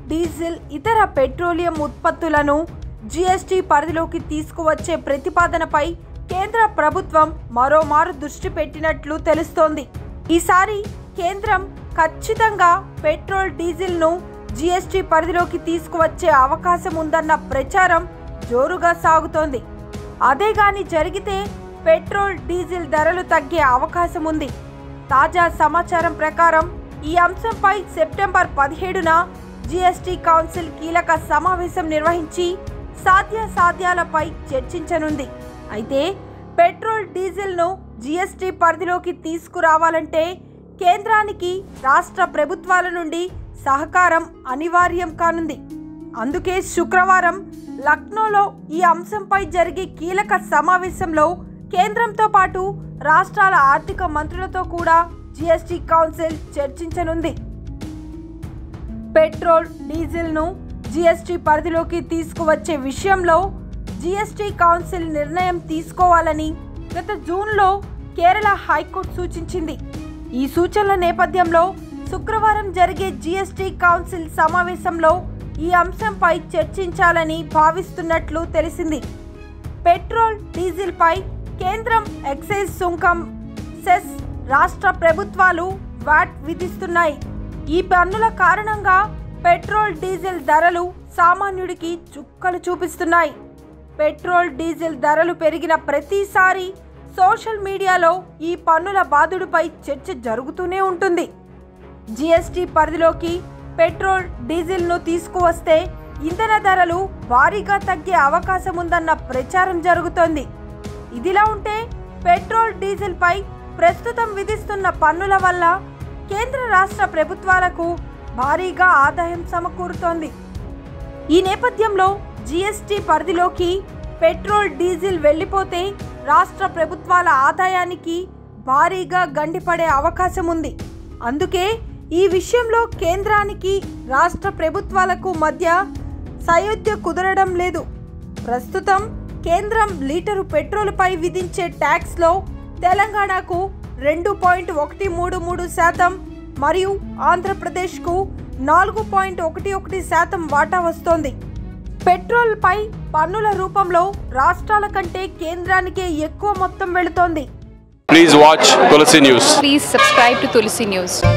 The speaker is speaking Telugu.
డీజిల్ ఇతర పెట్రోలియం ఉత్పత్తులను జీఎస్టీ పరిధిలోకి తీసుకువచ్చే ప్రతిపాదనపై కేంద్ర ప్రభుత్వం మరోమారు దృష్టి పెట్టినట్లు తెలుస్తోంది ఈసారి కేంద్రం ఖచ్చితంగా పెట్రోల్ డీజిల్ను జీఎస్టీ పరిధిలోకి తీసుకువచ్చే అవకాశం ఉందన్న ప్రచారం జోరుగా సాగుతోంది అదే గాని జరిగితే పెట్రోల్ డీజిల్ ధరలు తగ్గే అవకాశం ఉంది తాజా సమాచారం ప్రకారం ఈ అంశంపై సెప్టెంబర్ పదిహేడున జీఎస్టీ కౌన్సిల్ కీలక సమావేశం నిర్వహించి సాధ్యాసాధ్యాలపై చర్చించనుంది అయితే పెట్రోల్ డీజిల్ను జీఎస్టీ పరిధిలోకి తీసుకురావాలంటే కేంద్రానికి రాష్ట్ర ప్రభుత్వాల నుండి సహకారం అనివార్యం కానుంది అందుకే శుక్రవారం లక్నోలో ఈ అంశంపై జరిగే కీలక సమావేశంలో కేంద్రంతో పాటు రాష్ట్రాల ఆర్థిక మంత్రులతో కూడా జీఎస్టీ కౌన్సిల్ చర్చించనుంది పెట్రోల్ డీజిల్ను జీఎస్టీ పరిధిలోకి తీసుకువచ్చే విషయంలో జీఎస్టీ కౌన్సిల్ నిర్ణయం తీసుకోవాలని గత జూన్లో కేరళ హైకోర్టు సూచించింది ఈ సూచనల నేపథ్యంలో శుక్రవారం జరిగే జీఎస్టీ కౌన్సిల్ సమావేశంలో ఈ అంశంపై చర్చించాలని భావిస్తున్నట్లు తెలిసింది పెట్రోల్ డీజిల్పై కేంద్రం ఎక్సైజ్ సుంకం సెస్ రాష్ట్ర ప్రభుత్వాలు వాట్ విధిస్తున్నాయి ఈ పన్నుల కారణంగా పెట్రోల్ డీజిల్ ధరలు సామాన్యుడికి చుక్కలు చూపిస్తున్నాయి పెట్రోల్ డీజిల్ ధరలు పెరిగిన ప్రతిసారి సోషల్ మీడియాలో ఈ పన్నుల బాధుడిపై చర్చ జరుగుతూనే ఉంటుంది జీఎస్టీ పరిధిలోకి పెట్రోల్ డీజిల్ను తీసుకువస్తే ఇంధన ధరలు భారీగా తగ్గే అవకాశం ఉందన్న ప్రచారం జరుగుతోంది ఇదిలా ఉంటే పెట్రోల్ డీజిల్పై ప్రస్తుతం విధిస్తున్న పన్నుల వల్ల కేంద్ర రాష్ట్ర ప్రభుత్వాలకు భారీగా ఆదాయం సమకూరుతోంది ఈ నేపథ్యంలో జీఎస్టీ పరిధిలోకి పెట్రోల్ డీజిల్ వెళ్ళిపోతే రాష్ట్ర ప్రభుత్వాల ఆదాయానికి భారీగా గండిపడే అవకాశం ఉంది అందుకే ఈ విషయంలో కేంద్రానికి రాష్ట్ర ప్రభుత్వాలకు మధ్య సయోధ్య కుదరడం లేదు ప్రస్తుతం కేంద్రం లీటరు పెట్రోల్పై విధించే ట్యాక్స్లో తెలంగాణకు రెండు పాయింట్ ఒకటి మూడు మూడు శాతం మరియు ఆంధ్రప్రదేశ్కు నాలుగు పాయింట్ ఒకటి ఒకటి శాతం వాటా వస్తోంది పెట్రోల్పై పన్నుల రూపంలో రాష్ట్రాల కంటే కేంద్రానికే ఎక్కువ మొత్తం వెళుతోంది Please watch Tulsi News. Please subscribe to Tulsi News.